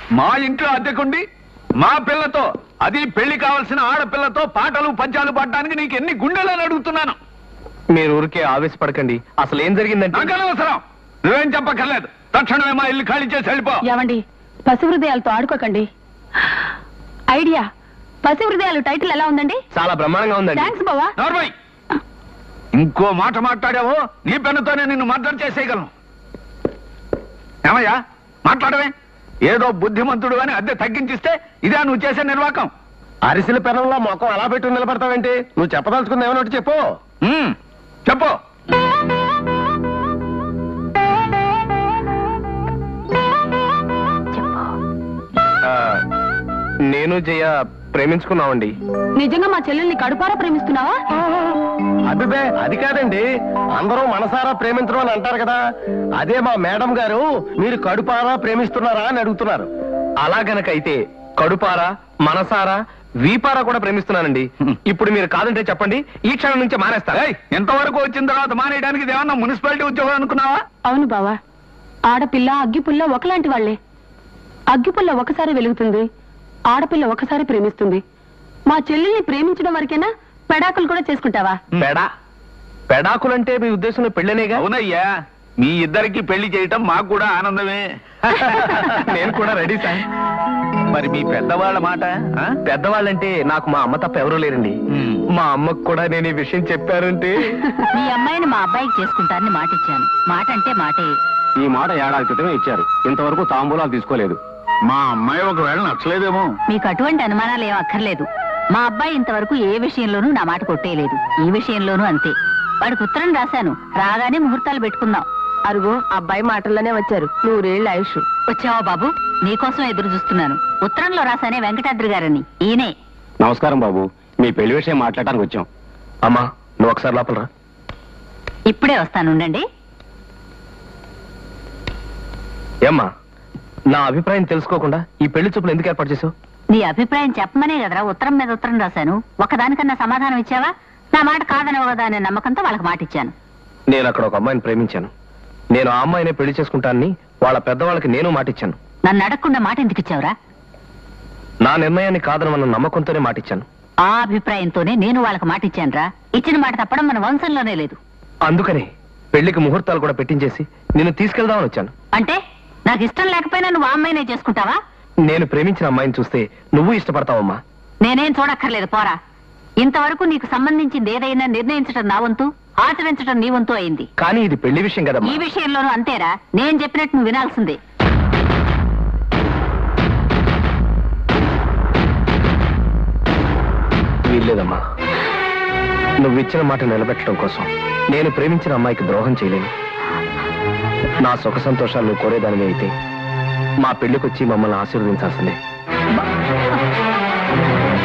మా ఇంట్లో అద్దెకుండి మా పిల్లతో అది పెళ్లి కావాల్సిన ఆడపిల్లతో పాటలు పంచాలు పాడడానికి నీకు ఎన్ని గుండెలని అడుగుతున్నాను మీరు ఊరికే ఆవేశపడకండి అసలు ఏం జరిగిందంటే నాకు అనవసరం నువ్వేం చెప్పక్కర్లేదు తక్షణమే మా ఇల్లు ఖాళీ చేసి వెళ్ళిపో ఏమండి పసి హృదయాలతో ఆడుకోకండి ఐడియా పసి హృదయాలు టైటిల్ ఎలా ఉందండి చాలా బ్రహ్మాండంగా ఉందండి థ్యాంక్స్ బావా నార్మల్ ఇంకో మాట మాట్లాడావో నీ పెన్నుతోనే నిన్ను మర్డర్ చేసేయగలను ఏమయ్యా మాట్లాడవే ఏదో బుద్ధిమంతుడు అని అద్దె తగ్గించిస్తే ఇదే నువ్వు చేసే నిర్వాకం అరిసెల పెనంలో మొఖం అలా పెట్టి నిలబడతావేంటి నువ్వు చెప్పదలుచుకుంది ఏమన్నా ఒకటి చెప్పు ఉమ్, చెప్పు ఆ, నేను జయ ప్రేమించుకున్నామండి నిజంగా మా చెల్లెల్ని కడుపారా ప్రేమిస్తున్నావా అభిబే అది కాదండి అందరూ మనసారా ప్రేమించడం అని అంటారు కదా అదే మా మేడం గారు మీరు కడుపారా ప్రేమిస్తున్నారా అని అడుగుతున్నారు అలా గనకైతే కడుపారా మనసారా వీపారా కూడా ప్రేమిస్తున్నానండి ఇప్పుడు మీరు కాదంటే చెప్పండి ఈ క్షణం నుంచి మానేస్తారా ఏయ్, ఎంతవరకు వచ్చిన తర్వాత మానేయడానికి ఇది ఏమన్నా మున్సిపాలిటీ ఉద్యోగం అనుకున్నావా అవును బావా ఆడపిల్ల అగ్గిపుల్ల ఒకలాంటి వాళ్లే అగ్గిపుల్ల ఒకసారి వెలుగుతుంది ఆడపిల్ల ఒకసారి ప్రేమిస్తుంది మా చెల్లెల్ని ప్రేమించడం వరకేనా పెడాకులు కూడా చేసుకుంటావా పెడా పెడాకులంటే మీ ఉద్దేశంలో పెళ్ళనేగా అవునయ్యా మీ ఇద్దరికి పెళ్లి చేయటం మాకు కూడా ఆనందమే నేను కూడా రెడీ సార్ మరి మీ పెద్దవాళ్ళ మాట ఆ? పెద్దవాళ్ళంటే నాకు మా అమ్మ తప్ప ఎవరూ లేరండి ఉమ్. మా అమ్మకు కూడా నేను ఈ విషయం చెప్పారంటే మీ అమ్మాయిని మా అబ్బాయికి చేసుకుంటానని మాట ఇచ్చాను మాట అంటే మాటే ఈ మాట ఏడాది క్రితమే ఇచ్చారు ఇంతవరకు తాంబూలాలు తీసుకోలేదు మా అమ్మాయి ఒకవేళ నచ్చలేదేమో మీకు అటువంటి అనుమానాలు ఏం అక్కర్లేదు మా అబ్బాయి ఇంతవరకు ఏ విషయంలోనూ నా మాట కొట్టేయలేదు ఈ విషయంలోనూ అంతే వాడికి ఉత్తరం రాశాను రాగానే ముహూర్తాలు పెట్టుకుందాం అరుగో అబ్బాయి మాటల్లోనే వచ్చారు నూరేళ్ళు ఆయుష్ వచ్చావా బాబు నీకోసం ఎదురు చూస్తున్నాను ఉత్తరంలో రాశానే వెంకటాద్రి గారని ఈయనే నమస్కారం బాబు మీ పెళ్లి విషయం మాట్లాడడానికి వచ్చాం అమ్మా నువ్వు ఒకసారి లోపల రా ఇప్పుడే వస్తాను ఉండండి ఏమ్మా నా అభిప్రాయం తెలుసుకోకుండా ఈ పెళ్లి చూపులు ఎందుకు ఏర్పాటు చేసావు నీ అభిప్రాయం చెప్పమనే కదరా ఉత్తరం మీద ఉత్తరం రాశాను ఒకదానికన్నా సమాధానం ఇచ్చావా నా మాట కాదనవగదా అనే నమ్మకంతో వాళ్ళకి మాట ఇచ్చాను నేను అక్కడ ఒక అమ్మాయిని ప్రేమించాను నేను ఆ అమ్మాయినే పెళ్లి చేసుకుంటానని వాళ్ళ పెద్దవాళ్ళకి నేను మాటిచ్చాను నన్ను అడగకుండా మాట ఎందుకు ఇచ్చావురా నా నిర్ణయాన్ని కాదనమన్న నమ్మకంతోనే మాటిచ్చాను ఆ అభిప్రాయంతోనే నేను వాళ్ళకి మాట ఇచ్చానురా ఇచ్చిన మాట తప్పడం మన వంశంలోనే లేదు అందుకనే పెళ్లికి ముహూర్తాలు కూడా పెట్టించేసి నిన్ను తీసుకెళ్దామని వచ్చాను అంటే నాకు ఇష్టం లేకపోయినా నువ్వు ఆ అమ్మాయినే చేసుకుంటావా నేను ప్రేమించిన అమ్మాయిని చూస్తే నువ్వు ఇష్టపడతావమ్మా నేనేం చూడక్కర్లేదు పోరా ఇంతవరకు నీకు సంబంధించింది ఏదైనా నిర్ణయించడం నా వంతు ఆచరించడం నీ వంతు అయింది కానీ ఇది పెళ్లి విషయం ఈ కదమ్మా విషయంలోనూ అంతేరా నేను చెప్పినట్టు నువ్వు వినాల్సిందే వీల్లేదమ్మా నువ్వు ఇచ్చిన మాట నిలబెట్టడం కోసం నేను ప్రేమించిన అమ్మాయికి ద్రోహం చేయలేను నా సుఖ సంతోషాలు నువ్వు కోరేదానివి అయితే మా పెళ్లికొచ్చి మమ్మల్ని ఆశీర్వదించాల్సిందే